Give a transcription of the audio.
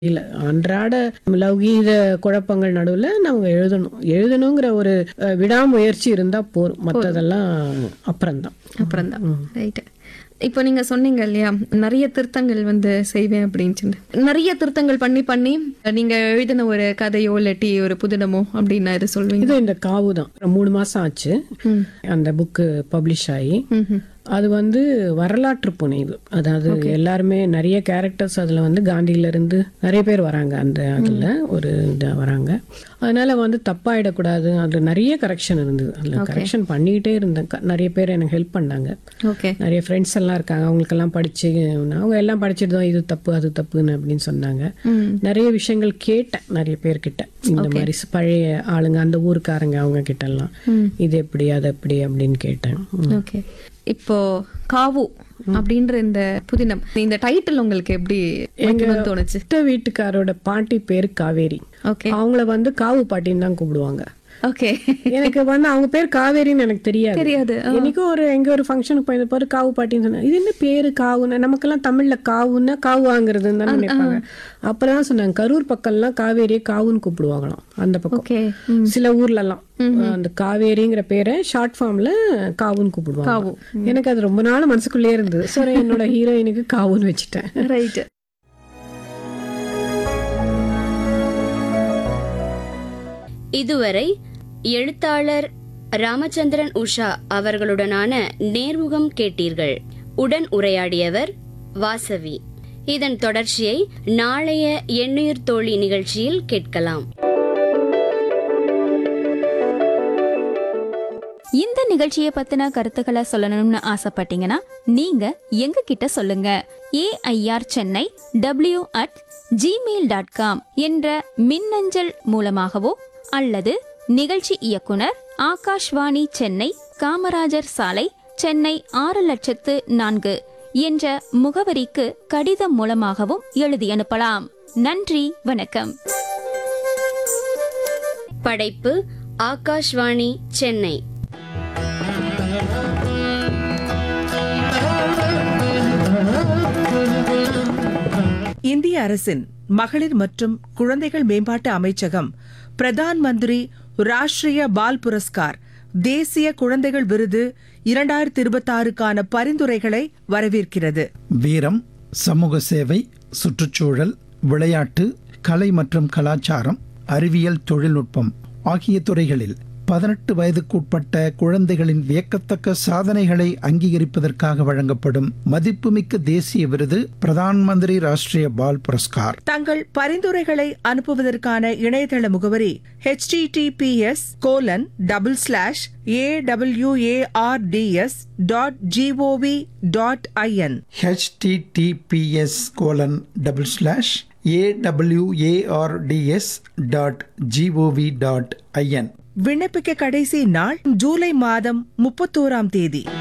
இல்ல அன்றாட லௌகீக குழப்பங்கள் நடுவுல நம்ம எழுதணும் எழுதணுங்கிற ஒரு அஹ், விடாமுயற்சி இருந்தா போதும் மற்றதெல்லாம் அப்புறம்தான் அப்புறம்தான் ரைட்டு இப்போ நீங்க சொன்னீங்க இல்லையா நிறைய திருத்தங்கள் வந்து செய்வேன் அப்படின்னு சொல்லி நிறைய திருத்தங்கள் பண்ணி பண்ணி நீங்க எழுதின ஒரு கதையோ இல்லாட்டி ஒரு புதினமோ அப்படின்னு இது சொல்வீங்க இது இந்த காவு தான் மூணு மாசம் ஆச்சு அந்த புக்கு பப்ளிஷ் ஆகி ம்ஹும். அது வந்து வரலாற்று புனைவு அதாவது எல்லாருமே நிறைய கேரக்டர்ஸ் அதுல வந்து காந்தியில இருந்து நிறைய பேர் வராங்க அந்த அதுல ஒரு இதா வராங்க அதனால வந்து தப்பாயிடக்கூடாது அதுல நிறைய கரெக்ஷன் இருந்தது அதுல கரெக்ஷன் பண்ணிக்கிட்டே இருந்தேன் க- நிறைய பேர் எனக்கு ஹெல்ப் பண்ணாங்க ஓகே நிறைய ஃப்ரெண்ட்ஸ் எல்லாம் இருக்காங்க அவங்களுக்கெல்லாம் படிச்சு அவங்க எல்லாம் படிச்சுட்டு தான் இது தப்பு அது தப்புன்னு அப்படின்னு சொன்னாங்க ம் நிறைய விஷயங்கள் கேட்டேன் நிறைய பேர்கிட்ட இந்த மாதிரி ஸ் பழைய ஆளுங்க அந்த ஊருக்காரங்க அவங்க கிட்ட எல்லாம் இது எப்படி அது எப்படி அப்படின்னு கேட்டேன் ம். ஓகே இப்போ காவு அப்படின்ற இந்த புதினம் இந்த டைட்டில் உங்களுக்கு எப்படி வைக்கணும்னு தோணுச்சு அத்தை வீட்டுக்காரோட பாட்டி பேரு காவேரி ஓகே அவங்கள வந்து காவு பாட்டின்னு தான் கூப்பிடுவாங்க ஓகே எனக்கு வந்து அவங்க பேர் காவேரின்னு எனக்கு தெரியாது தெரியாது என்னைக்கும் ஒரு எங்க ஒரு ஃபங்க்ஷனுக்கு போய் பாரு காவு பாட்டின்னு சொன்னாங்க இது என்ன பேரு காவுன்னு நமக்கெல்லாம் தமிழ்ல காவுன்னா காவு வாங்குறதுன்னு தான் நினைப்பாங்க அப்புறம் தான் சொன்னாங்க கரூர் பக்கம்லாம் காவேரியை காவுன்னு கூப்பிடுவாங்களாம் அந்த பக்கம் ஓகே சில ஊர்ல எல்லாம் அந்த காவேரிங்கிற பேரை ஷார்ட் ஃபார்ம்ல காவுன்னு கூப்பிடுவாங்க காவு. எனக்கு அது ரொம்ப நாள் மனசுக்குள்ளே இருந்தது சரி என்னோட ஹீரோயினுக்கு காவுன்னு வச்சுட்டேன் ரைட் இதுவரை எழுத்தாளர் ராமச்சந்திரன் உஷா அவர்களுடனான நேர்முகம் கேட்டீர்கள் உடன் உரையாடியவர் வாசவி இதன் தொடர்ச்சியை நாளைய எண்ணுயிர் தோழி நிகழ்ச்சியில் கேட்கலாம் இந்த நிகழ்ச்சியை பத்தின கருத்துக்களை சொல்லணும்னு ஆசைப்பட்டீங்கன்னா நீங்க எங்க கிட்ட சொல்லுங்க AIR Chennai W at Gmail dot com என்ற மின்னஞ்சல் மூலமாகவோ அல்லது நிகழ்ச்சி இயக்குனர் ஆகாஷ்வாணி சென்னை காமராஜர் சாலை சென்னை ஆறு லட்சத்து நான்கு என்ற முகவரிக்கு கடிதம் மூலமாகவும் எழுதி அனுப்பலாம் நன்றி வணக்கம் படைப்பு ஆகாஷ்வாணி சென்னை இந்திய அரசின் மகளிர் மற்றும் குழந்தைகள் மேம்பாட்டு அமைச்சகம் பிரதான் மந்திரி ராஷ்டிரிய பால் புரஸ்கார் தேசிய குழந்தைகள் விருது இரண்டாயிரத்தி இருபத்தாறுக்கான பரிந்துரைகளை வரவேற்கிறது வீரம் சமூக சேவை சுற்றுச்சூழல் விளையாட்டு கலை மற்றும் கலாச்சாரம் அறிவியல் தொழில்நுட்பம் ஆகிய துறைகளில் பதினெட்டு வயதுக்குட்பட்ட குழந்தைகளின் வியக்கத்தக்க சாதனைகளை அங்கீகரிப்பதற்காக வழங்கப்படும் மதிப்புமிக்க தேசிய விருது பிரதான் மந்திரி ராஷ்டிரிய பால் புரஸ்கார் தங்கள் பரிந்துரைகளை அனுப்புவதற்கான இணையதள முகவரி https colon double slash A WARDS dot GOV dot IN https colon double slash AWARDS dot GOV dot IN விண்ணப்பிக்க கடைசி நாள் ஜூலை மாதம் முப்பத்தோராம் தேதி